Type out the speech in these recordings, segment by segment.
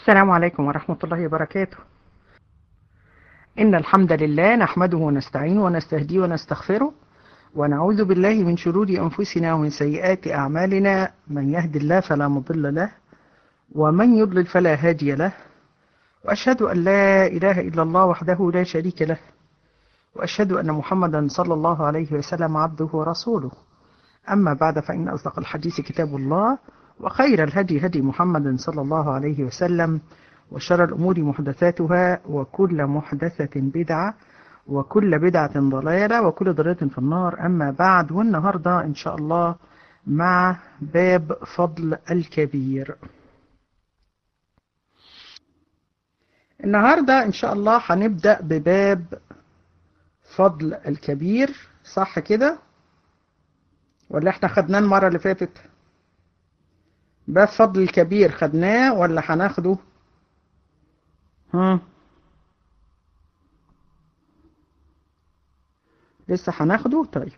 السلام عليكم ورحمة الله وبركاته إن الحمد لله نحمده ونستعينه ونستهديه ونستغفره ونعوذ بالله من شرور أنفسنا ومن سيئات أعمالنا من يهد الله فلا مضل له ومن يضلل فلا هادي له وأشهد أن لا إله إلا الله وحده لا شريك له وأشهد أن محمدا صلى الله عليه وسلم عبده ورسوله أما بعد فإن أصدق الحديث كتاب الله وخير الهدي هدي محمد صلى الله عليه وسلم وشر الأمور محدثاتها وكل محدثة بدعة وكل بدعة ضلالة وكل ضلالة في النار أما بعد والنهاردة إن شاء الله مع باب فضل الكبير النهاردة إن شاء الله هنبدأ بباب فضل الكبير صح كده ولا احنا خدناه المرة اللي فاتت باب فضل الكبير خدناه ولا هناخده ها لسه هناخده طيب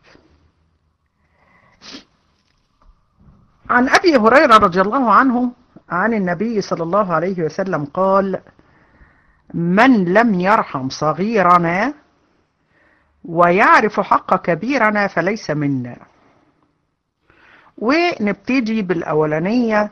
عن أبي هريرة رضي الله عنه عن النبي صلى الله عليه وسلم قال من لم يرحم صغيرنا ويعرف حق كبيرنا فليس منا ونبتدي بالأولانية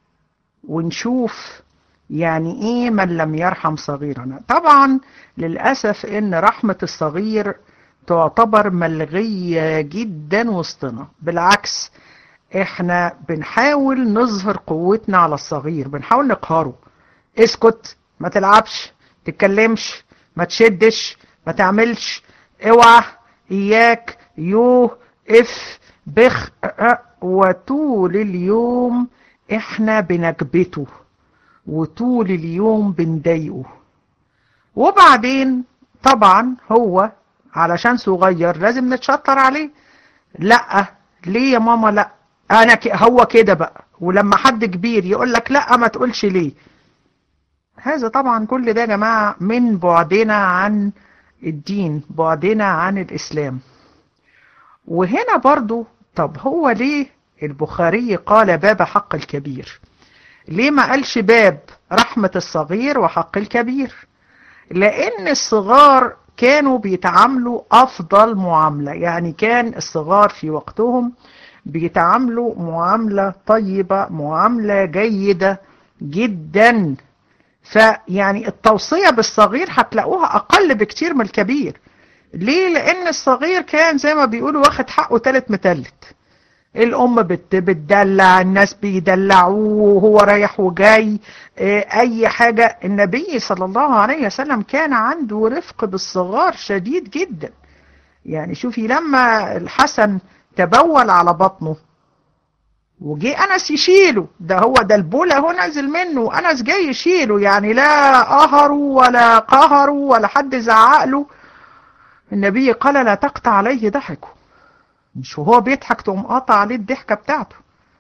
ونشوف يعني ايه من لم يرحم صغيرنا طبعا للأسف ان رحمة الصغير تعتبر ملغية جدا وسطنا بالعكس احنا بنحاول نظهر قوتنا على الصغير بنحاول نقهره اسكت ما تلعبش تتكلمش ما تشدش ما تعملش اوعى اياك يو اف بخ وطول اليوم احنا بنكبته وطول اليوم بنضايقه وبعدين طبعا هو علشان صغير لازم نتشطر عليه لا ليه يا ماما لا انا ك... هو كده بقى ولما حد كبير يقول لك لا ما تقولش ليه هذا طبعا كل ده يا جماعة من بعدنا عن الدين بعدنا عن الإسلام وهنا برضو طب هو ليه البخاري قال باب حق الكبير ليه ما قالش باب رحمة الصغير وحق الكبير لأن الصغار كانوا بيتعاملوا أفضل معاملة يعني كان الصغار في وقتهم بيتعاملوا معاملة طيبة معاملة جيدة جدا فيعني التوصية بالصغير هتلاقوها أقل بكتير من الكبير ليه؟ لأن الصغير كان زي ما بيقولوا واخد حقه تالت متلت الأم بت بتدلع الناس بيدلعوه وهو رايح وجاي أي حاجة النبي صلى الله عليه وسلم كان عنده رفق بالصغار شديد جدا يعني شوفي لما الحسن تبول على بطنه وجي أنس يشيله ده هو ده البولة هو نازل منه أنس جاي يشيله يعني لا قهروا ولا قهروا ولا حد زعق له النبي قال لا تقطع عليه ضحكه مش وهو بيضحك تقوم قاطع عليه الضحكة بتاعته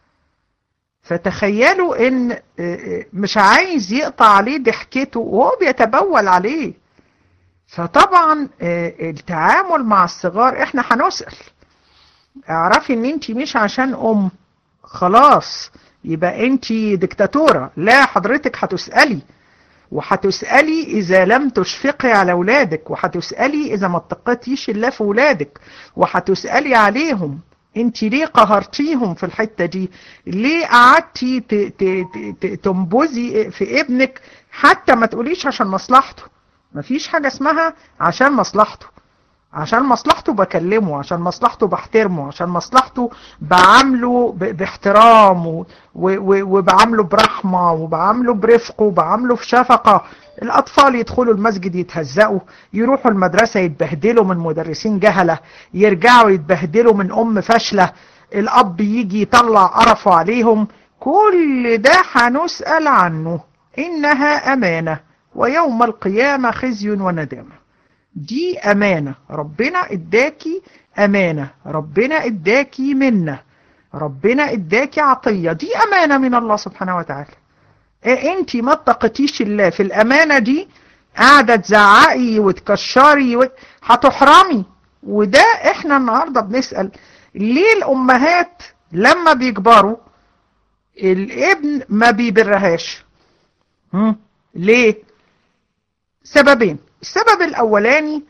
فتخيلوا ان مش عايز يقطع عليه ضحكته وهو بيتبول عليه فطبعا التعامل مع الصغار احنا هنسأل اعرفي ان انت مش عشان ام خلاص يبقى انت دكتاتورة لا حضرتك هتسألي وهتسألي إذا لم تشفقي على أولادك وهتسألي إذا ما اتقيتيش الله في أولادك وهتسألي عليهم انت ليه قهرتيهم في الحتة دي ليه قعدتي تنبذي في ابنك حتى ما تقوليش عشان مصلحته مفيش حاجة اسمها عشان مصلحته عشان مصلحته بكلمه عشان مصلحته بحترمه عشان مصلحته بعامله باحترام وبعامله برحمة وبعامله برفق وبعامله في شفقة الأطفال يدخلوا المسجد يتهزقوا يروحوا المدرسة يتبهدلوا من مدرسين جهلة يرجعوا يتبهدلوا من أم فاشلة الأب يجي يطلع قرفه عليهم كل ده هنسأل عنه إنها أمانة ويوم القيامة خزي وندامة دي أمانة ربنا اداكي أمانة ربنا اداكي منة ربنا اداكي عطية دي أمانة من الله سبحانه وتعالى إيه انت ما اتقتيش الله في الأمانة دي قاعدة تزعقي وتكشري و... هتحرمي وده احنا النهاردة بنسأل ليه الأمهات لما بيكبروا الابن ما بيبرهاش هم؟ ليه سببين السبب الاولاني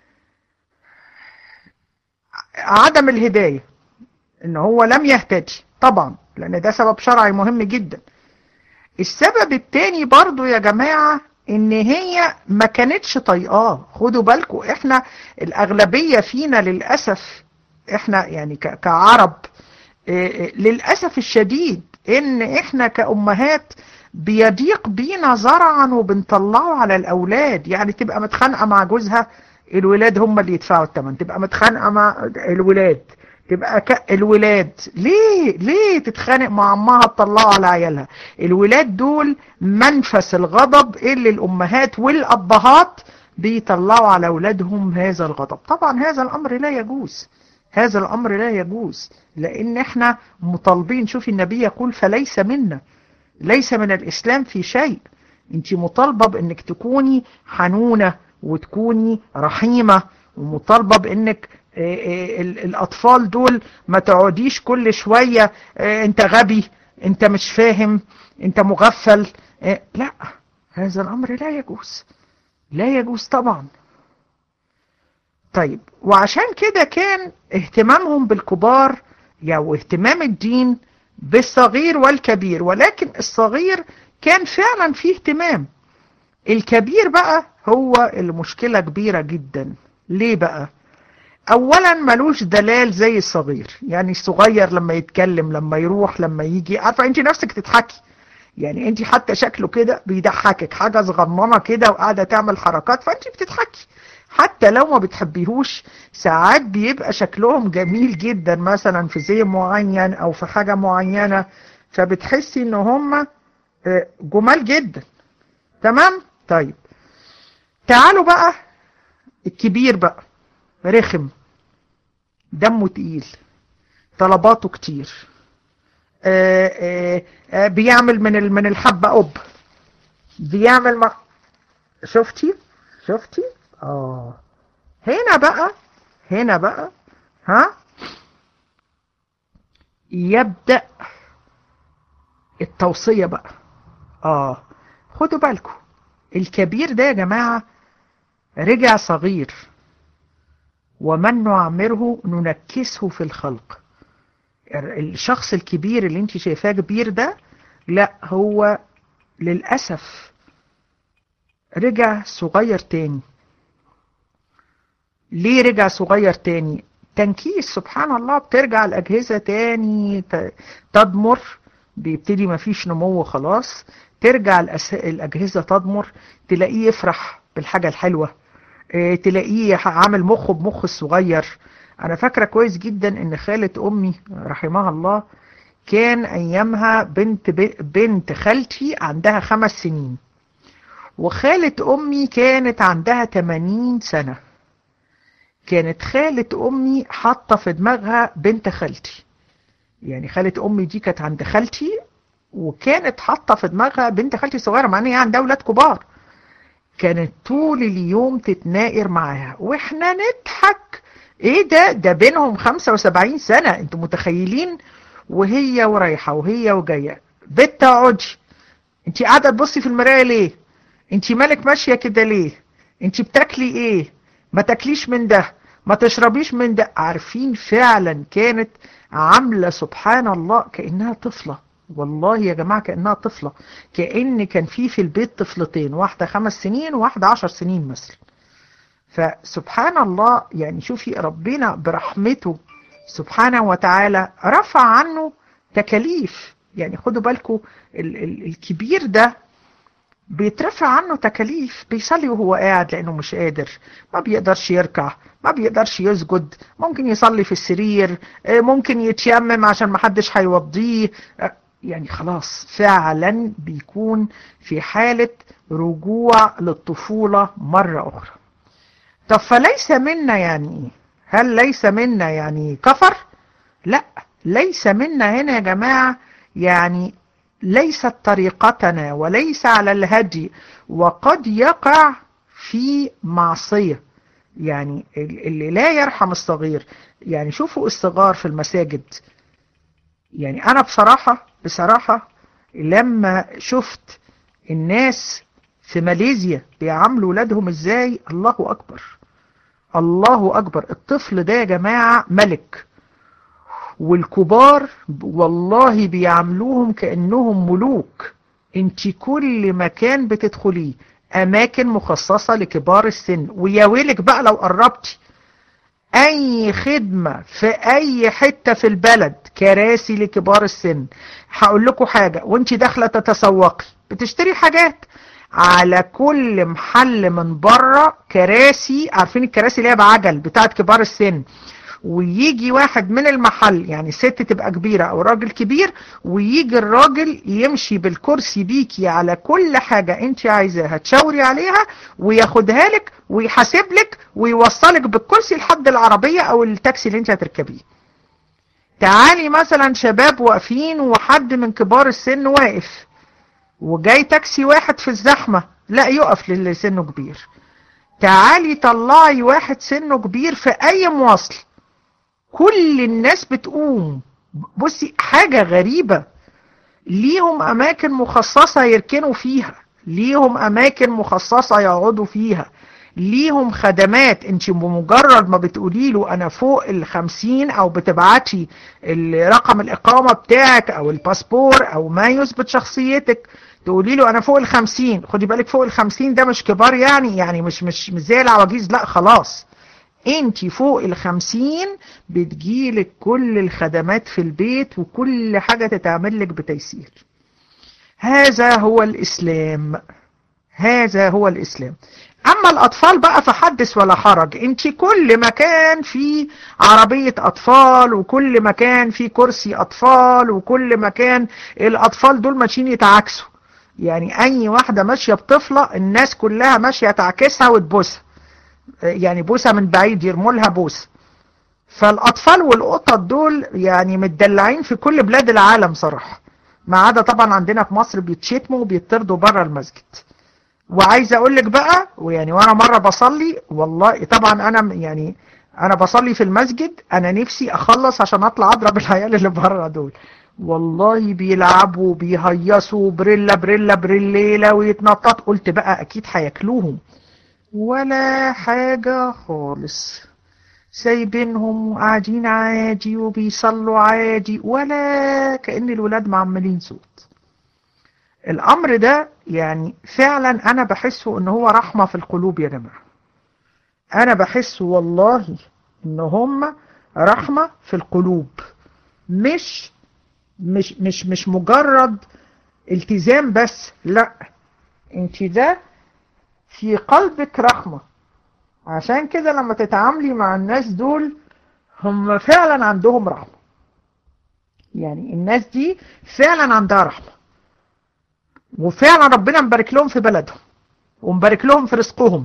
عدم الهداية ان هو لم يهتدي طبعا لان ده سبب شرعي مهم جدا السبب التاني برضو يا جماعة ان هي ما كانتش طيقاه خدوا بالكم احنا الاغلبية فينا للأسف احنا يعني كعرب للأسف الشديد ان احنا كأمهات بيضيق بينا زرعا وبنطلعه على الاولاد يعني تبقى متخانقة مع جوزها الولاد هم اللي يدفعوا الثمن تبقى متخانقة مع الولاد تبقى ك... الولاد ليه ليه تتخانق مع امها تطلعوا على عيالها الولاد دول منفس الغضب اللي الامهات والابهات بيطلعوا على اولادهم هذا الغضب طبعا هذا الامر لا يجوز هذا الامر لا يجوز لان احنا مطالبين شوفي النبي يقول فليس منا ليس من الاسلام في شيء انت مطالبة بانك تكوني حنونة وتكوني رحيمة ومطالبة بانك الاطفال دول ما تقعديش كل شوية انت غبي انت مش فاهم انت مغفل لا هذا الامر لا يجوز لا يجوز طبعا طيب وعشان كده كان اهتمامهم بالكبار يعني اهتمام الدين بالصغير والكبير ولكن الصغير كان فعلا فيه اهتمام الكبير بقى هو المشكلة كبيرة جدا ليه بقى اولا ملوش دلال زي الصغير يعني الصغير لما يتكلم لما يروح لما يجي عارفة انت نفسك تضحكي يعني انت حتى شكله كده بيضحكك حاجة صغننة كده وقاعدة تعمل حركات فانت بتضحكي حتى لو ما بتحبيهوش ساعات بيبقى شكلهم جميل جدا مثلا في زي معين او في حاجة معينة فبتحسي ان هم جمال جدا تمام طيب تعالوا بقى الكبير بقى رخم دمه تقيل طلباته كتير آآ آآ بيعمل من من الحبة قب بيعمل ما شفتي شفتي اه هنا بقى هنا بقى ها يبدأ التوصية بقى اه خدوا بالكم الكبير ده يا جماعة رجع صغير ومن نعمره ننكسه في الخلق الشخص الكبير اللي انت شايفاه كبير ده لا هو للأسف رجع صغير تاني ليه رجع صغير تاني تنكيس سبحان الله بترجع الأجهزة تاني تضمر بيبتدي مفيش نمو خلاص ترجع الأجهزة تضمر تلاقيه يفرح بالحاجة الحلوة تلاقيه عامل مخه بمخ الصغير انا فاكره كويس جدا ان خالة امي رحمها الله كان ايامها بنت بنت خالتي عندها خمس سنين وخالة امي كانت عندها 80 سنة كانت خالة امي حاطة في دماغها بنت خالتي يعني خالة امي دي كانت عند خالتي وكانت حاطة في دماغها بنت خالتي صغيرة مع ان هي عندها اولاد كبار كانت طول اليوم تتناقر معاها واحنا نضحك ايه ده ده بينهم 75 سنة انتوا متخيلين وهي ورايحة وهي وجاية بنت اقعدي انت قاعدة تبصي في المراية ليه انت مالك ماشية كده ليه انت بتاكلي ايه ما تاكليش من ده ما تشربيش من ده عارفين فعلا كانت عاملة سبحان الله كأنها طفلة والله يا جماعة كأنها طفلة كأن كان في في البيت طفلتين واحدة خمس سنين وواحدة عشر سنين مثلا فسبحان الله يعني شوفي ربنا برحمته سبحانه وتعالى رفع عنه تكاليف يعني خدوا بالكم ال ال الكبير ده بيترفع عنه تكاليف بيصلي وهو قاعد لانه مش قادر ما بيقدرش يركع ما بيقدرش يسجد ممكن يصلي في السرير ممكن يتيمم عشان ما حدش هيوضيه يعني خلاص فعلا بيكون في حالة رجوع للطفولة مرة أخرى طب فليس منا يعني ايه هل ليس منا يعني كفر لا ليس منا هنا يا جماعة يعني ليست طريقتنا وليس على الهدي وقد يقع في معصية يعني اللي لا يرحم الصغير يعني شوفوا الصغار في المساجد يعني أنا بصراحة بصراحة لما شفت الناس في ماليزيا بيعاملوا ولادهم ازاي الله اكبر الله اكبر الطفل ده يا جماعة ملك والكبار والله بيعاملوهم كأنهم ملوك انت كل مكان بتدخليه اماكن مخصصة لكبار السن ويا ويلك بقى لو قربتي اي خدمة في اي حتة في البلد كراسي لكبار السن هقول لكم حاجة وانت داخلة تتسوقي بتشتري حاجات على كل محل من بره كراسي عارفين الكراسي اللي هي بعجل بتاعت كبار السن ويجي واحد من المحل يعني ست تبقى كبيرة او راجل كبير ويجي الراجل يمشي بالكرسي بيكي على كل حاجة انت عايزاها تشاوري عليها وياخدها لك ويحاسب لك ويوصلك بالكرسي لحد العربية او التاكسي اللي انت هتركبيه تعالي مثلا شباب واقفين وحد من كبار السن واقف وجاي تاكسي واحد في الزحمة لا يقف للي سنه كبير تعالي طلعي واحد سنه كبير في اي مواصل كل الناس بتقوم بصي حاجة غريبة ليهم اماكن مخصصة يركنوا فيها ليهم اماكن مخصصة يقعدوا فيها ليهم خدمات انت بمجرد ما بتقولي له انا فوق الخمسين او بتبعتي رقم الاقامة بتاعك او الباسبور او ما يثبت شخصيتك تقولي له انا فوق الخمسين خدي بالك فوق الخمسين ده مش كبار يعني يعني مش مش مش زي العواجيز لا خلاص انت فوق الخمسين بتجيلك كل الخدمات في البيت وكل حاجة تتعمل لك بتيسير هذا هو الاسلام هذا هو الاسلام اما الاطفال بقى فحدث ولا حرج انت كل مكان في عربية اطفال وكل مكان في كرسي اطفال وكل مكان الاطفال دول ماشيين يتعاكسوا يعني اي واحدة ماشية بطفلة الناس كلها ماشية تعكسها وتبوسها يعني بوسة من بعيد يرموا لها بوسة فالاطفال والقطط دول يعني متدلعين في كل بلاد العالم صراحة ما عدا طبعا عندنا في مصر بيتشتموا وبيطردوا بره المسجد وعايز اقول لك بقى ويعني وانا مرة بصلي والله طبعا انا يعني انا بصلي في المسجد انا نفسي اخلص عشان اطلع اضرب العيال اللي بره دول والله بيلعبوا بيهيصوا بريلا بريلا بريليلا ويتنطط قلت بقى اكيد هياكلوهم ولا حاجة خالص سايبينهم وقاعدين عادي وبيصلوا عادي ولا كأن الولاد معملين صوت الامر ده يعني فعلا انا بحسه ان هو رحمة في القلوب يا جماعة انا بحسه والله ان هم رحمة في القلوب مش مش مش مش مجرد التزام بس لا انت ده في قلبك رحمة عشان كده لما تتعاملي مع الناس دول هم فعلا عندهم رحمة يعني الناس دي فعلا عندها رحمة وفعلا ربنا مبارك لهم في بلدهم ومبارك لهم في رزقهم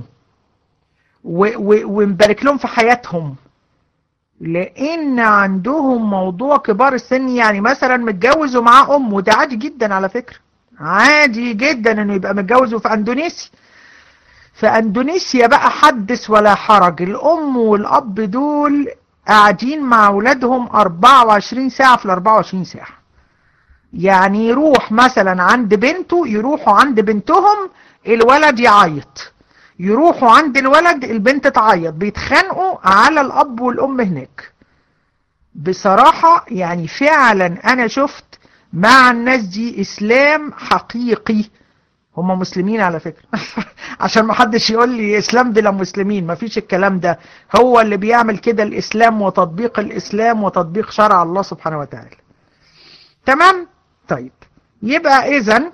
ومبارك لهم في حياتهم لان عندهم موضوع كبار السن يعني مثلا متجوز ومعاه ام وده عادي جدا على فكرة عادي جدا انه يبقى متجوز في اندونيسيا في اندونيسيا بقى حدث ولا حرج الام والاب دول قاعدين مع اولادهم 24 ساعة في ال 24 ساعة يعني يروح مثلا عند بنته يروحوا عند بنتهم الولد يعيط يروحوا عند الولد البنت تعيط بيتخانقوا على الاب والام هناك بصراحة يعني فعلا انا شفت مع الناس دي اسلام حقيقي هم مسلمين على فكرة عشان ما حدش يقول لي اسلام بلا مسلمين ما فيش الكلام ده هو اللي بيعمل كده الاسلام وتطبيق الاسلام وتطبيق شرع الله سبحانه وتعالى تمام طيب يبقى اذا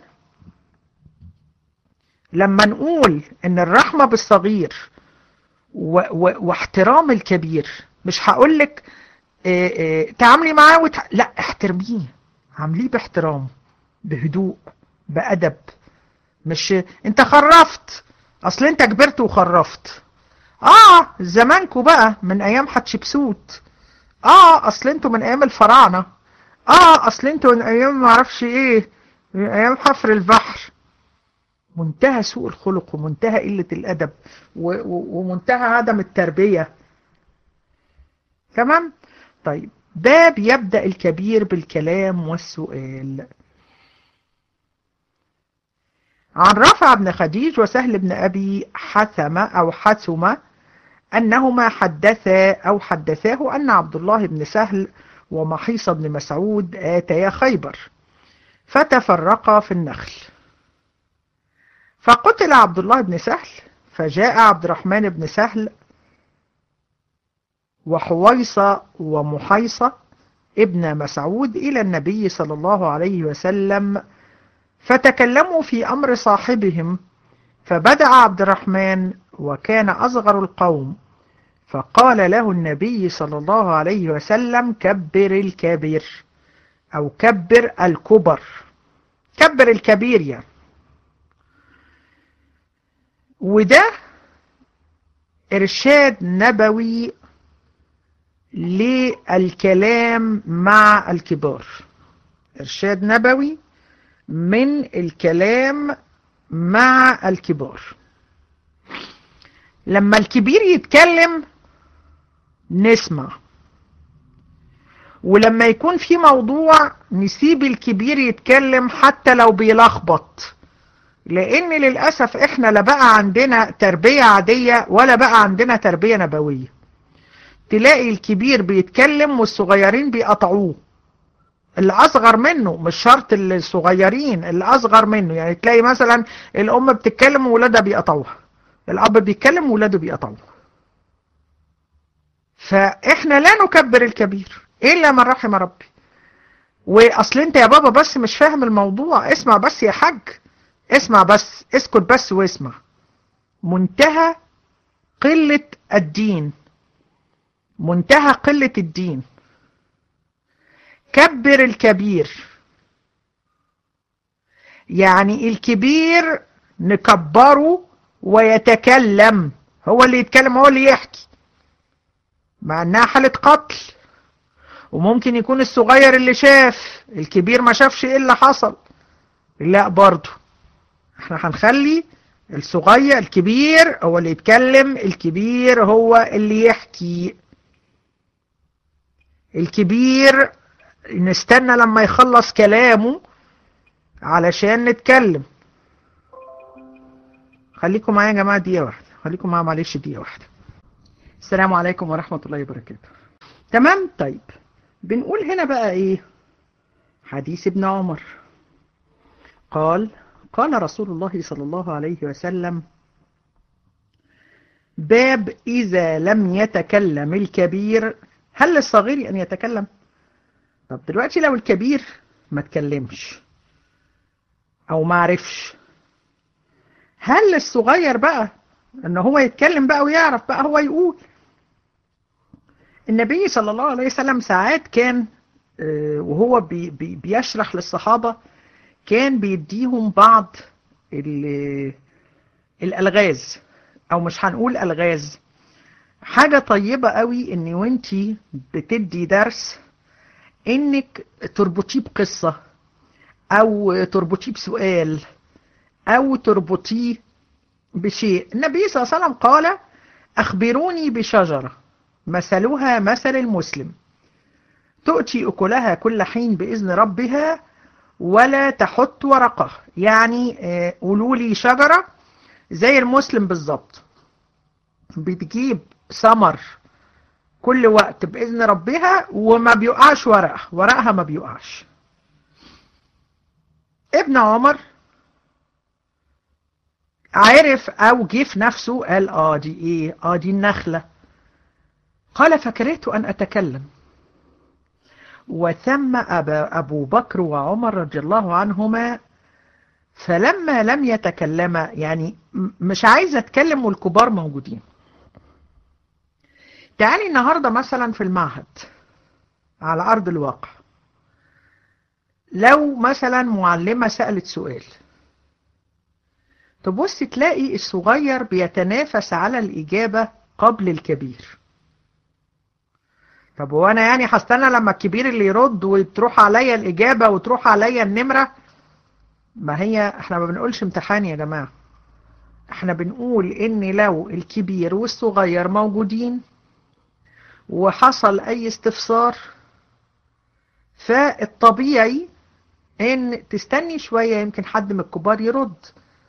لما نقول ان الرحمة بالصغير و و واحترام الكبير مش هقول لك تعاملي معاه وتح... لا احترميه عامليه باحترام بهدوء بأدب مش انت خرفت اصل انت كبرت وخرفت اه زمانكوا بقى من ايام حتشبسوت اه اصل انتوا من ايام الفراعنة اه اصل انتوا من ايام معرفش ايه من ايام حفر البحر منتهى سوء الخلق ومنتهى قلة الادب ومنتهى عدم التربية تمام طيب باب يبدأ الكبير بالكلام والسؤال عن رافع بن خديج وسهل بن أبي حثم أو حثم أنهما حدثا أو حدثاه أن عبد الله بن سهل ومحيص بن مسعود آتيا خيبر فتفرقا في النخل فقتل عبد الله بن سهل فجاء عبد الرحمن بن سهل وحويصة ومحيصة ابن مسعود إلى النبي صلى الله عليه وسلم فتكلموا في أمر صاحبهم فبدأ عبد الرحمن وكان أصغر القوم فقال له النبي صلى الله عليه وسلم كبر الكبير أو كبر الكبر كبر الكبير يعني وده إرشاد نبوي للكلام مع الكبار إرشاد نبوي من الكلام مع الكبار لما الكبير يتكلم نسمع ولما يكون في موضوع نسيب الكبير يتكلم حتى لو بيلخبط لان للأسف احنا لا بقى عندنا تربية عادية ولا بقى عندنا تربية نبوية تلاقي الكبير بيتكلم والصغيرين بيقطعوه اللي اصغر منه مش شرط الصغيرين اللي اصغر منه يعني تلاقي مثلا الام بتتكلم وولادها بيقطعوها الاب بيتكلم وولاده بيقطعوه فاحنا لا نكبر الكبير الا من رحم ربي واصل انت يا بابا بس مش فاهم الموضوع اسمع بس يا حاج اسمع بس اسكت بس واسمع منتهى قلة الدين منتهى قلة الدين كبر الكبير يعني الكبير نكبره ويتكلم هو اللي يتكلم هو اللي يحكي مع انها حالة قتل وممكن يكون الصغير اللي شاف الكبير ما شافش ايه اللي حصل لا برضه احنا هنخلي الصغير الكبير هو اللي يتكلم الكبير هو اللي يحكي الكبير نستنى لما يخلص كلامه علشان نتكلم خليكم معايا يا جماعة دقيقة واحدة خليكم معايا معلش دقيقة واحدة السلام عليكم ورحمة الله وبركاته تمام طيب بنقول هنا بقى ايه حديث ابن عمر قال قال رسول الله صلى الله عليه وسلم باب إذا لم يتكلم الكبير هل للصغير أن يتكلم طب دلوقتي لو الكبير ما تكلمش أو ما عرفش هل للصغير بقى أن هو يتكلم بقى ويعرف بقى هو يقول النبي صلى الله عليه وسلم ساعات كان وهو بي بي بيشرح للصحابة كان بيديهم بعض الألغاز أو مش هنقول ألغاز حاجة طيبة قوي ان وانتي بتدي درس انك تربطيه بقصة او تربطيه بسؤال او تربطيه بشيء النبي صلى الله عليه وسلم قال اخبروني بشجرة مثلها مثل المسلم تؤتي أكلها كل حين بإذن ربها ولا تحط ورقه يعني قولوا لي شجرة زي المسلم بالظبط بتجيب ثمر كل وقت بإذن ربها وما بيقعش ورقها ورقها ما بيقعش ابن عمر عرف او جه في نفسه قال اه دي ايه اه دي النخلة قال فكرهت ان اتكلم وثم أبا أبو بكر وعمر رضي الله عنهما فلما لم يتكلما يعني مش عايز اتكلم والكبار موجودين تعالي النهاردة مثلا في المعهد على أرض الواقع لو مثلا معلمة سألت سؤال تبص تلاقي الصغير بيتنافس على الإجابة قبل الكبير طب وانا يعني هستنى لما الكبير اللي يرد وتروح عليا الإجابة وتروح عليا النمرة ما هي احنا ما بنقولش امتحان يا جماعة احنا بنقول ان لو الكبير والصغير موجودين وحصل اي استفسار فالطبيعي ان تستني شوية يمكن حد من الكبار يرد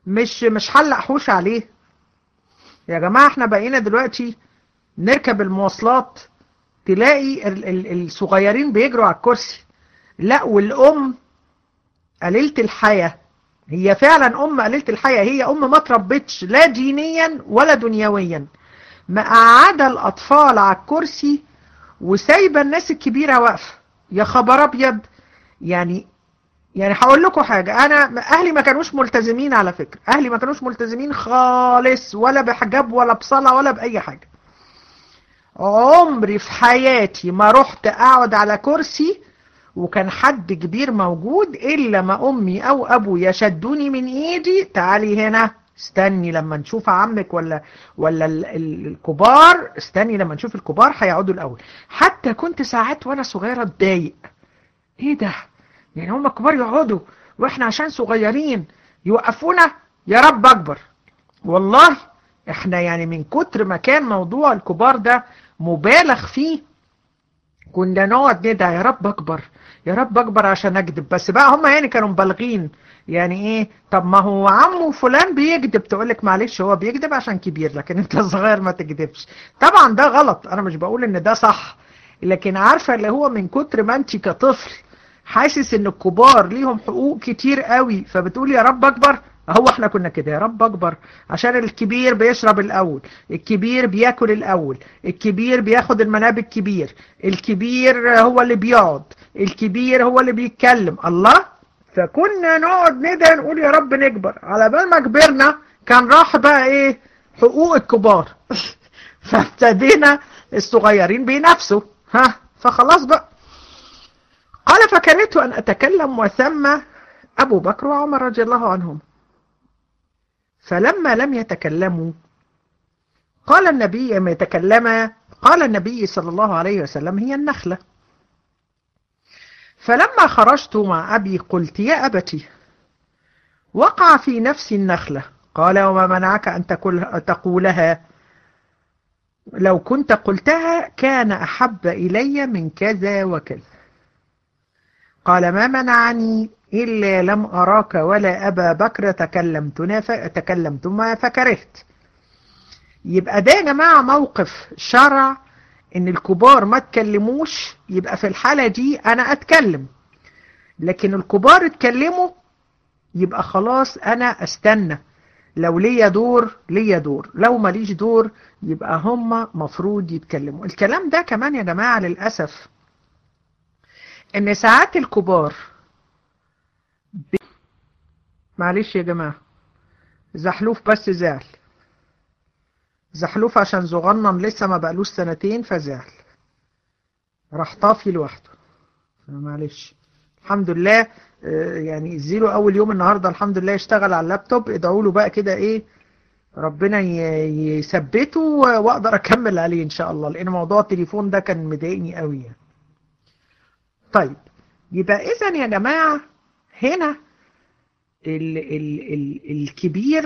مش مش حلق حوش عليه يا جماعة احنا بقينا دلوقتي نركب المواصلات تلاقي ال ال الصغيرين بيجروا على الكرسي لا والأم قليلة الحياة هي فعلا أم قليلة الحياة هي أم ما تربتش لا دينيا ولا دنيويا مقعدة الأطفال على الكرسي وسايبة الناس الكبيرة واقفة يا خبر أبيض يعني يعني هقول لكم حاجة أنا أهلي ما كانوش ملتزمين على فكرة أهلي ما كانوش ملتزمين خالص ولا بحجاب ولا بصلاة ولا بأي حاجة عمري في حياتي ما رحت أقعد على كرسي وكان حد كبير موجود إلا ما أمي أو أبويا شدوني من إيدي تعالي هنا استني لما نشوف عمك ولا ولا ال ال الكبار استني لما نشوف الكبار هيقعدوا الأول حتى كنت ساعات وأنا صغيرة اتضايق إيه ده يعني هم الكبار يقعدوا وإحنا عشان صغيرين يوقفونا يا رب أكبر والله إحنا يعني من كتر ما كان موضوع الكبار ده مبالغ فيه كنا نقعد ندعي يا رب أكبر يا رب أكبر عشان أكذب بس بقى هم يعني كانوا مبالغين يعني إيه طب ما هو عمه فلان بيكذب تقول لك معلش هو بيكذب عشان كبير لكن أنت صغير ما تكذبش طبعا ده غلط أنا مش بقول إن ده صح لكن عارفة اللي هو من كتر ما أنت كطفل حاسس إن الكبار ليهم حقوق كتير قوي فبتقول يا رب أكبر هو احنا كنا كده يا رب اكبر عشان الكبير بيشرب الاول الكبير بياكل الاول الكبير بياخد المناب الكبير الكبير هو اللي بيقعد الكبير هو اللي بيتكلم الله فكنا نقعد ندعي نقول يا رب نكبر على بال ما كبرنا كان راح بقى ايه حقوق الكبار فابتدينا الصغيرين بينافسوا ها فخلاص بقى قال فكرهت ان اتكلم وثم ابو بكر وعمر رضي الله عنهم فلما لم يتكلموا قال النبي لما يتكلم قال النبي صلى الله عليه وسلم هي النخلة فلما خرجت مع أبي قلت يا أبتي وقع في نفسي النخلة قال وما منعك أن تقولها لو كنت قلتها كان أحب إلي من كذا وكذا قال ما منعني إلا لم أراك ولا أبا بكر تكلمتنا تكلمتما فكرهت يبقى ده يا جماعة موقف شرع إن الكبار ما تكلموش يبقى في الحالة دي أنا أتكلم لكن الكبار اتكلموا يبقى خلاص أنا أستنى لو ليا دور ليا دور لو ماليش دور يبقى هم مفروض يتكلموا الكلام ده كمان يا جماعة للأسف إن ساعات الكبار معلش يا جماعة زحلوف بس زعل زحلوف عشان صغنن لسه ما بقالوش سنتين فزعل راح طافي لوحده معلش الحمد لله يعني زيرو اول يوم النهارده الحمد لله يشتغل على اللابتوب ادعوا له بقى كده ايه ربنا يثبته واقدر اكمل عليه ان شاء الله لان موضوع التليفون ده كان مضايقني قوي يعني. طيب يبقى اذا يا جماعه هنا ال ال ال الكبير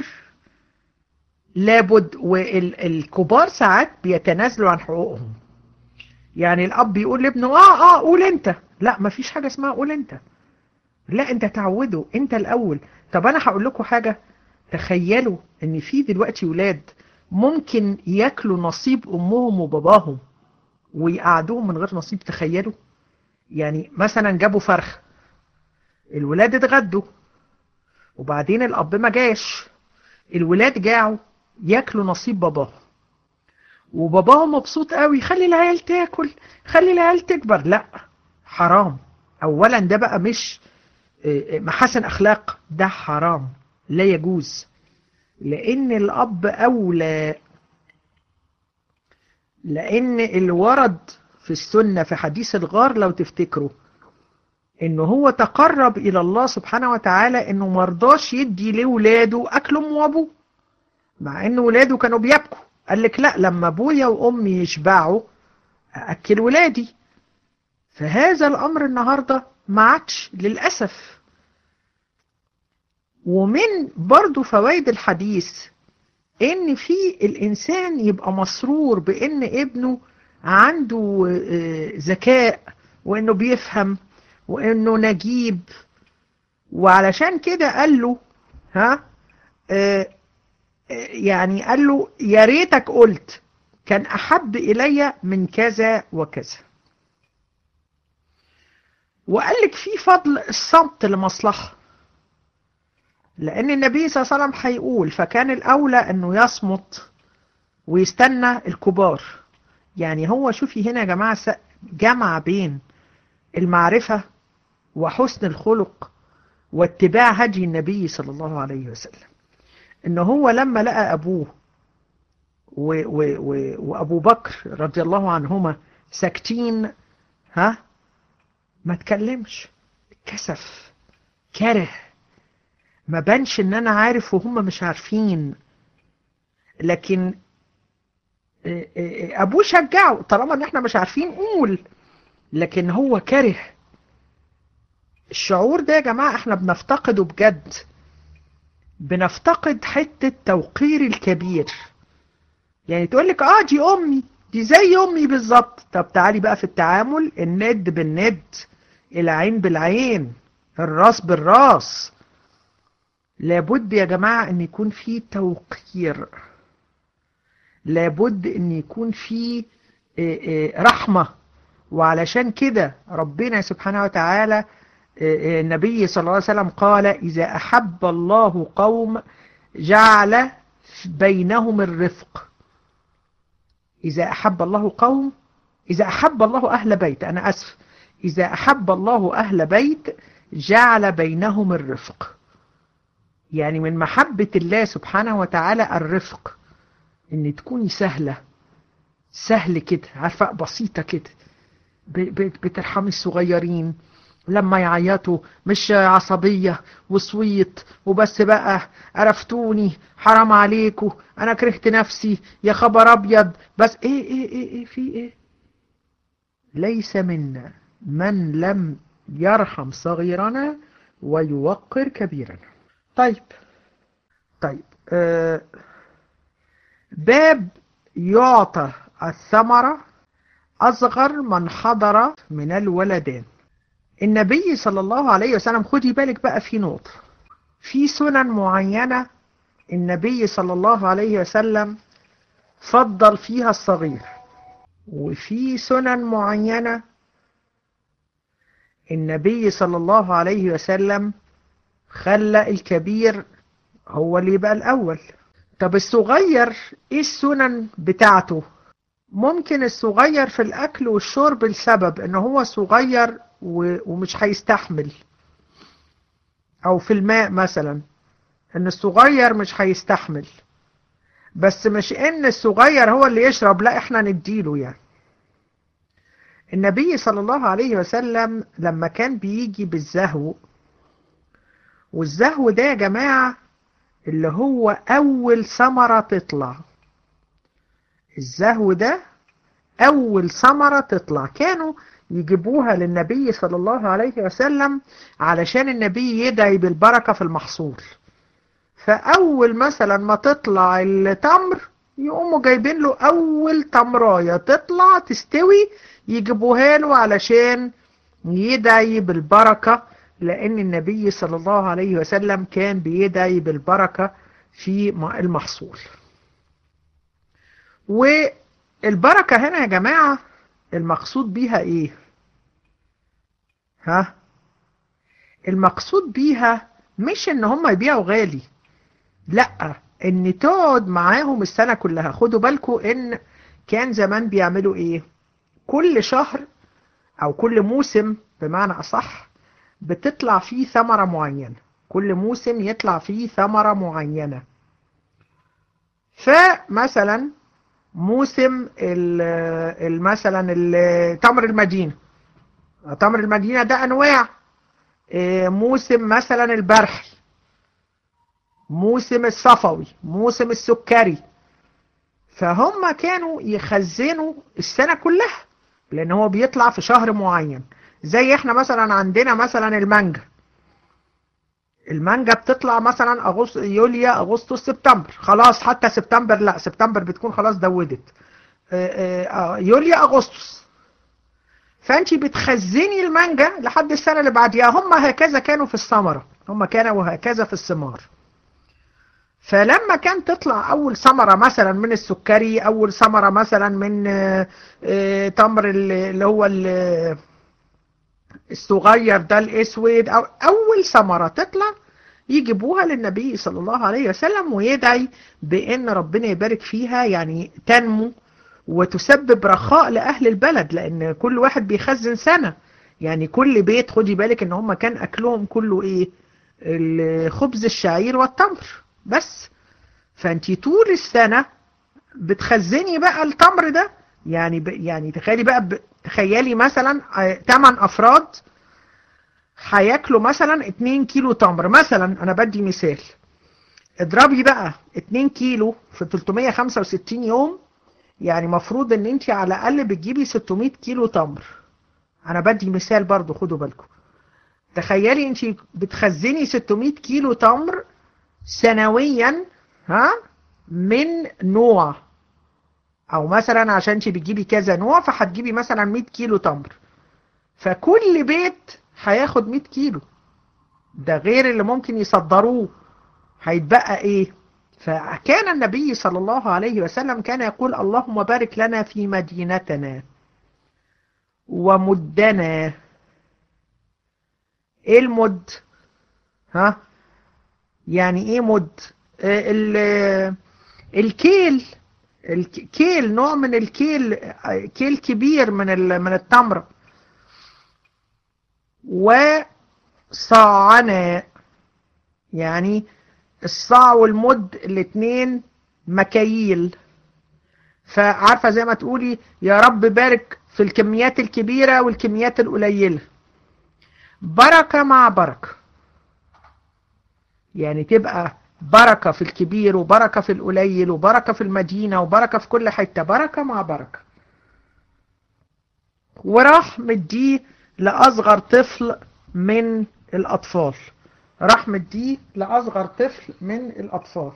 لابد والكبار ساعات بيتنازلوا عن حقوقهم يعني الاب بيقول لابنه اه اه قول انت لا مفيش حاجه اسمها قول انت لا انت تعوده انت الاول طب انا هقول لكم حاجه تخيلوا ان في دلوقتي ولاد ممكن ياكلوا نصيب امهم وباباهم ويقعدوهم من غير نصيب تخيلوا يعني مثلا جابوا فرخ الولاد اتغدوا وبعدين الاب ما جاش الولاد جاعوا ياكلوا نصيب باباهم وباباهم مبسوط قوي خلي العيال تاكل خلي العيال تكبر لا حرام اولا ده بقى مش محاسن اخلاق ده حرام لا يجوز لان الاب اولى لان الورد في السنة في حديث الغار لو تفتكروا انه هو تقرب الى الله سبحانه وتعالى انه مرضاش يدي لولاده اكل امه وابوه مع ان ولاده كانوا بيبكوا قال لك لا لما ابويا وامي يشبعوا اكل ولادي فهذا الامر النهارده ما عادش للاسف ومن برضو فوائد الحديث ان في الانسان يبقى مسرور بان ابنه عنده ذكاء وانه بيفهم وانه نجيب وعلشان كده قال له ها آه، آه، يعني قال له يا ريتك قلت كان أحب إلي من كذا وكذا وقال لك في فضل الصمت لمصلحة لأن النبي صلى الله عليه وسلم هيقول فكان الأولى أنه يصمت ويستنى الكبار يعني هو شوفي هنا يا جماعة جمع بين المعرفة وحسن الخلق واتباع هدي النبي صلى الله عليه وسلم ان هو لما لقى ابوه و و و وابو بكر رضي الله عنهما ساكتين ها ما تكلمش كسف كره ما بانش ان انا عارف وهم مش عارفين لكن ابوه شجعه طالما ان احنا مش عارفين قول لكن هو كره الشعور ده يا جماعة احنا بنفتقده بجد بنفتقد حتة توقير الكبير يعني تقول لك اه دي امي دي زي امي بالظبط طب تعالي بقى في التعامل الند بالند العين بالعين الراس بالراس لابد يا جماعة ان يكون في توقير لابد ان يكون في رحمة وعلشان كده ربنا سبحانه وتعالى النبي صلى الله عليه وسلم قال إذا أحب الله قوم جعل بينهم الرفق إذا أحب الله قوم إذا أحب الله أهل بيت أنا أسف إذا أحب الله أهل بيت جعل بينهم الرفق يعني من محبة الله سبحانه وتعالى الرفق إن تكوني سهلة سهل كده عارفة بسيطة كده بترحمي الصغيرين لما يعيطوا مش عصبية وصويت وبس بقى عرفتوني حرام عليكم انا كرهت نفسي يا خبر ابيض بس ايه ايه ايه, إيه في ايه ليس منا من لم يرحم صغيرنا ويوقر كبيرنا طيب طيب آه باب يعطى الثمرة أصغر من حضر من الولدان النبي صلى الله عليه وسلم خدي بالك بقى في نقطة في سنن معينة النبي صلى الله عليه وسلم فضل فيها الصغير وفي سنن معينة النبي صلى الله عليه وسلم خلى الكبير هو اللي يبقى الأول طب الصغير ايه السنن بتاعته ممكن الصغير في الأكل والشرب لسبب ان هو صغير ومش هيستحمل او في الماء مثلا ان الصغير مش هيستحمل بس مش ان الصغير هو اللي يشرب لا احنا نديله يعني النبي صلى الله عليه وسلم لما كان بيجي بالزهو والزهو ده يا جماعة اللي هو اول ثمرة تطلع الزهو ده اول ثمرة تطلع كانوا يجيبوها للنبي صلى الله عليه وسلم علشان النبي يدعي بالبركة في المحصول فأول مثلا ما تطلع التمر يقوموا جايبين له أول تمراية تطلع تستوي يجيبوها له علشان يدعي بالبركة لأن النبي صلى الله عليه وسلم كان بيدعي بالبركة في المحصول والبركة هنا يا جماعة المقصود بيها ايه ها المقصود بيها مش ان هم يبيعوا غالي لا ان تقعد معاهم السنة كلها خدوا بالكم ان كان زمان بيعملوا ايه كل شهر او كل موسم بمعنى اصح بتطلع فيه ثمرة معينة كل موسم يطلع فيه ثمرة معينة فمثلا موسم مثلا تمر المدينة تمر المدينة ده أنواع موسم مثلا البرحي موسم الصفوي موسم السكري فهم كانوا يخزنوا السنة كلها لأن هو بيطلع في شهر معين زي احنا مثلا عندنا مثلا المانجا المانجا بتطلع مثلا أغسطس يوليا أغسطس سبتمبر خلاص حتى سبتمبر لا سبتمبر بتكون خلاص دودت يوليا أغسطس فأنت بتخزني المانجا لحد السنة اللي بعديها هم هكذا كانوا في الثمرة هم كانوا هكذا في الثمار فلما كان تطلع اول ثمرة مثلا من السكري اول ثمرة مثلا من آه، آه، تمر ال- اللي هو ال- الصغير ده الاسود او اول ثمرة تطلع يجيبوها للنبي صلى الله عليه وسلم ويدعي بان ربنا يبارك فيها يعني تنمو وتسبب رخاء لاهل البلد لان كل واحد بيخزن سنة يعني كل بيت خدي بالك ان هم كان اكلهم كله ايه الخبز الشعير والتمر بس فانتي طول السنة بتخزني بقى التمر ده يعني ب... يعني تخيلي بقى ب... تخيلي مثلا 8 افراد هياكلوا مثلا 2 كيلو تمر مثلا انا بدي مثال اضربي بقى 2 كيلو في 365 يوم يعني مفروض ان انت على الاقل بتجيبي 600 كيلو تمر انا بدي مثال برضو خدوا بالكم تخيلي انت بتخزني 600 كيلو تمر سنويا ها من نوع او مثلا عشان انت بتجيبي كذا نوع فهتجيبي مثلا 100 كيلو تمر فكل بيت هياخد 100 كيلو ده غير اللي ممكن يصدروه هيتبقى ايه فكان النبي صلى الله عليه وسلم كان يقول اللهم بارك لنا في مدينتنا ومدنا ايه المد ها يعني ايه مد آه، ال- الكيل الكيل نوع من الكيل آه، كيل كبير من ال- من التمر وصاعنا يعني الصاع والمد الاتنين مكاييل فعارفة زي ما تقولي يا رب بارك في الكميات الكبيرة والكميات القليلة بركة مع بركة يعني تبقى بركة في الكبير وبركة في القليل وبركة في المدينة وبركة في كل حتة بركة مع بركة وراح مديه لأصغر طفل من الأطفال راح مديه لأصغر طفل من الأطفال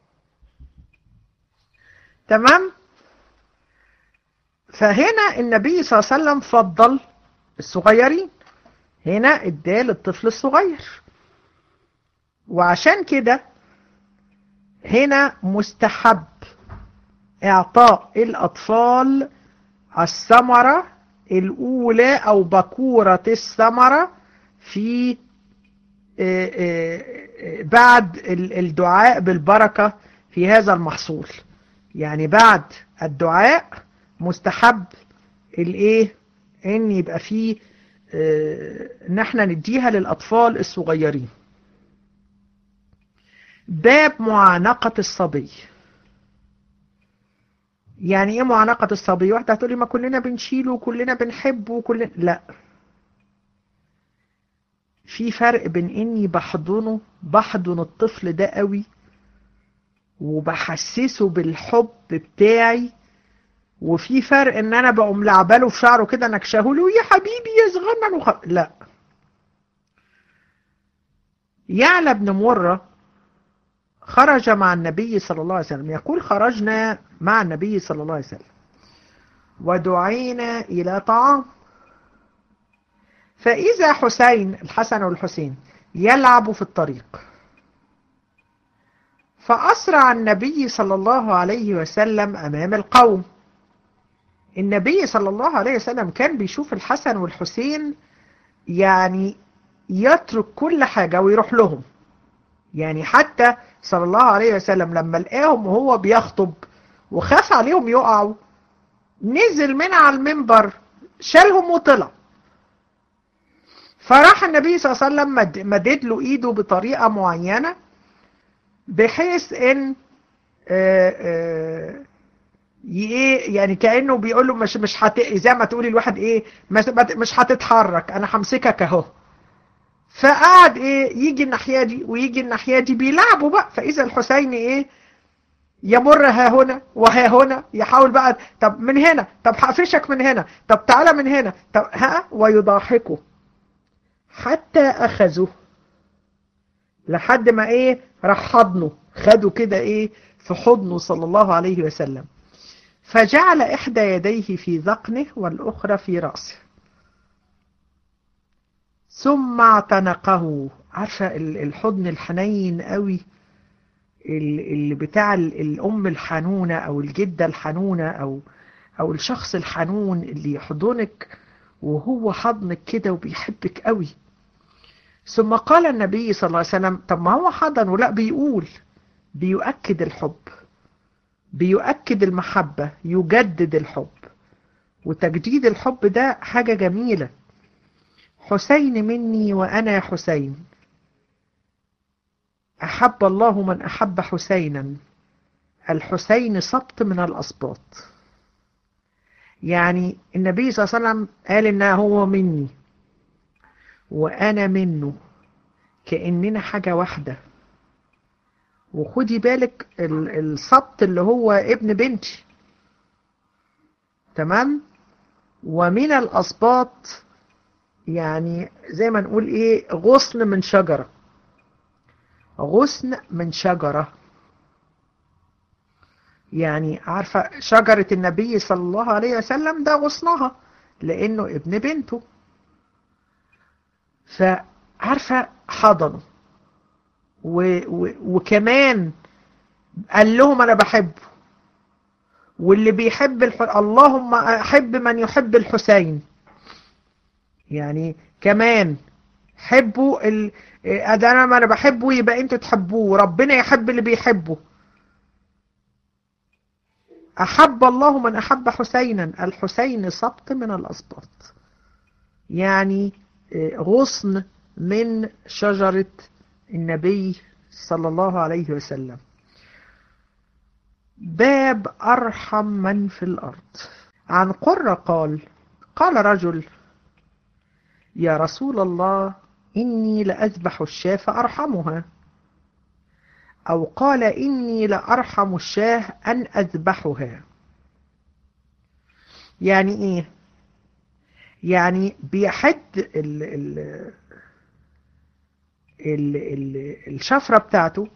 تمام فهنا النبي صلى الله عليه وسلم فضل الصغيرين هنا اداه للطفل الصغير وعشان كده هنا مستحب اعطاء الاطفال الثمرة الاولى او بكورة الثمرة في آه، آه، آه، بعد ال- الدعاء بالبركة في هذا المحصول يعني بعد الدعاء مستحب الايه ان يبقى فيه آه، ان احنا نديها للاطفال الصغيرين باب معانقة الصبي يعني ايه معانقة الصبي واحدة هتقولي ما كلنا بنشيله وكلنا بنحبه وكلنا لا في فرق بين اني بحضنه بحضن الطفل ده قوي وبحسسه بالحب بتاعي وفي فرق ان انا بقوم لعباله في شعره كده نكشهله يا حبيبي يا صغنن وخ... لا يعلى بن مرة خرج مع النبي صلى الله عليه وسلم يقول خرجنا مع النبي صلى الله عليه وسلم ودعينا إلى طعام فإذا حسين الحسن والحسين يلعب في الطريق فأسرع النبي صلى الله عليه وسلم أمام القوم النبي صلى الله عليه وسلم كان بيشوف الحسن والحسين يعني يترك كل حاجة ويروح لهم يعني حتى صلى الله عليه وسلم لما لقاهم وهو بيخطب وخاف عليهم يقعوا نزل من على المنبر شالهم وطلع فراح النبي صلى الله عليه وسلم مد- مدد له ايده بطريقة معينة بحيث ان آه، آه، ي- ايه يعني كانه بيقول له مش مش هت... زي ما تقولي الواحد ايه مش مش هتتحرك انا همسكك اهو فقعد ايه يجي الناحيه دي ويجي الناحيه دي بيلعبوا بقى فاذا الحسين ايه يمر ها هنا وها هنا يحاول بقى طب من هنا طب هقفشك من هنا طب تعالى من هنا طب ها ويضاحكه حتى اخذه لحد ما ايه راح حضنه خده كده ايه في حضنه صلى الله عليه وسلم فجعل إحدى يديه في ذقنه والأخرى في رأسه ثم اعتنقه عارفة ال- الحضن الحنين قوي اللي بتاع الأم الحنونة أو الجدة الحنونة أو أو الشخص الحنون اللي يحضنك وهو حضنك كده وبيحبك قوي ثم قال النبي صلى الله عليه وسلم طب ما هو حضن ولا بيقول بيؤكد الحب بيؤكد المحبة يجدد الحب وتجديد الحب ده حاجة جميلة حسين مني وأنا حسين أحب الله من أحب حسينا الحسين سبط من الأسباط يعني النبي صلى الله عليه وسلم قال إنه هو مني وأنا منه كأننا حاجة واحدة وخدي بالك السبط اللي هو ابن بنتي تمام ومن الأسباط يعني زي ما نقول ايه غصن من شجرة غصن من شجرة يعني عارفة شجرة النبي صلى الله عليه وسلم ده غصنها لأنه ابن بنته فعارفة حضنه و و وكمان قال لهم أنا بحبه واللي بيحب الح... اللهم أحب من يحب الحسين يعني كمان حبوا ال... أنا ما أنا بحبه يبقى أنتوا تحبوه ربنا يحب اللي بيحبه أحب الله من أحب حسينا الحسين سبط من الأسباط يعني غصن من شجرة النبي صلى الله عليه وسلم باب أرحم من في الأرض عن قرة قال قال رجل يا رسول الله إني لأذبح الشاة فأرحمها أو قال إني لأرحم الشاه أن أذبحها يعني إيه يعني بيحد ال ال ال ال الشفرة بتاعته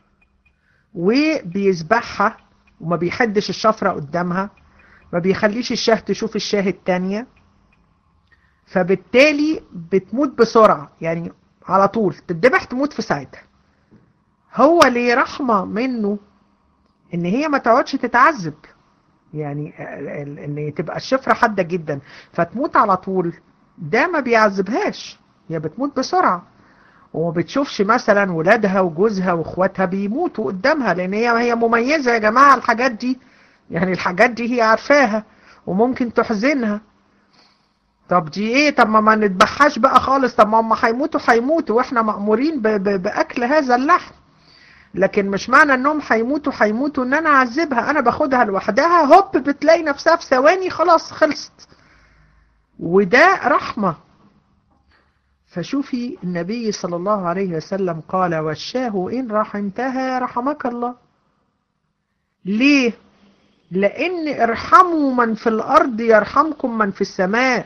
وبيذبحها وما بيحدش الشفرة قدامها ما بيخليش الشاه تشوف الشاه التانية فبالتالي بتموت بسرعة يعني على طول تدبح تموت في ساعتها هو ليه رحمة منه ان هي ما تقعدش تتعذب يعني ان تبقى الشفرة حادة جدا فتموت على طول ده ما بيعذبهاش هي بتموت بسرعة وما بتشوفش مثلا ولادها وجوزها واخواتها بيموتوا قدامها لان هي هي مميزة يا جماعة الحاجات دي يعني الحاجات دي هي عارفاها وممكن تحزنها طب دي ايه طب ما ما نذبحهاش بقى خالص طب ما هم هيموتوا هيموتوا واحنا مأمورين باكل هذا اللحم لكن مش معنى انهم هيموتوا هيموتوا ان انا اعذبها انا باخدها لوحدها هوب بتلاقي نفسها في ثواني خلاص خلصت وده رحمة فشوفي النبي صلى الله عليه وسلم قال والشاه إن رحمتها رحمك الله ليه لأن ارحموا من في الأرض يرحمكم من في السماء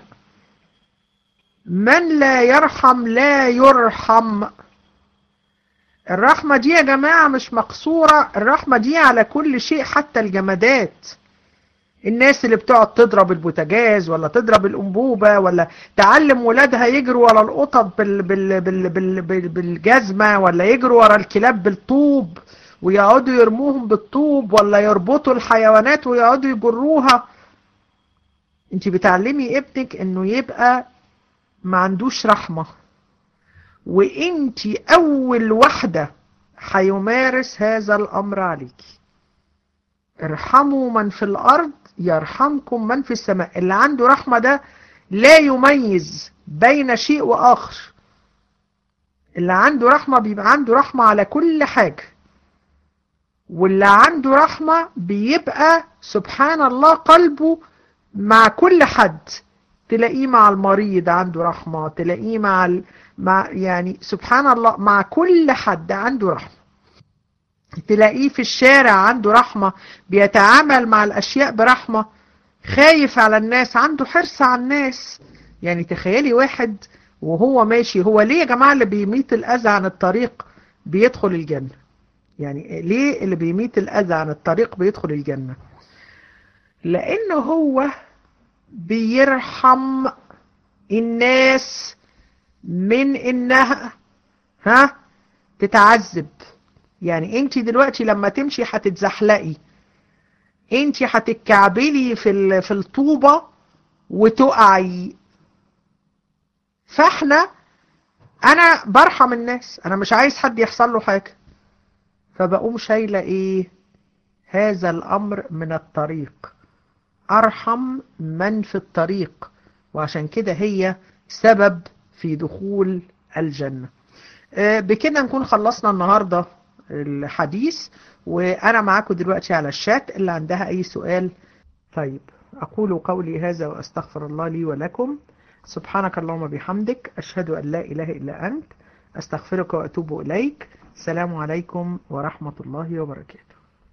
من لا يرحم لا يرحم الرحمة دي يا جماعة مش مقصورة الرحمة دي على كل شيء حتى الجمادات الناس اللي بتقعد تضرب البوتاجاز ولا تضرب الأنبوبة ولا تعلم ولادها يجروا ورا القطط بال بال بال بال بال بالجزمة ولا يجروا ورا الكلاب بالطوب ويقعدوا يرموهم بالطوب ولا يربطوا الحيوانات ويقعدوا يجروها انت بتعلمي ابنك انه يبقى ما عندوش رحمة وانت اول واحدة هيمارس هذا الامر عليك ارحموا من في الارض يرحمكم من في السماء اللي عنده رحمة ده لا يميز بين شيء واخر اللي عنده رحمة بيبقى عنده رحمة على كل حاجة واللي عنده رحمة بيبقى سبحان الله قلبه مع كل حد تلاقيه مع المريض عنده رحمة تلاقيه مع ال... مع يعني سبحان الله مع كل حد عنده رحمة تلاقيه في الشارع عنده رحمة بيتعامل مع الأشياء برحمة خايف على الناس عنده حرص على الناس يعني تخيلي واحد وهو ماشي هو ليه يا جماعة اللي بيميت الأذى عن الطريق بيدخل الجنة يعني ليه اللي بيميت الأذى عن الطريق بيدخل الجنة لأنه هو بيرحم الناس من إنها ها تتعذب يعني انت دلوقتي لما تمشي هتتزحلقي انت هتتكعبلي في في الطوبة وتقعي فاحنا انا برحم الناس انا مش عايز حد يحصل له حاجة فبقوم شايلة ايه هذا الامر من الطريق ارحم من في الطريق وعشان كده هي سبب في دخول الجنة بكده نكون خلصنا النهاردة الحديث وأنا معاكم دلوقتي على الشات اللي عندها أي سؤال طيب أقول قولي هذا وأستغفر الله لي ولكم سبحانك اللهم بحمدك أشهد أن لا إله إلا أنت أستغفرك وأتوب إليك السلام عليكم ورحمة الله وبركاته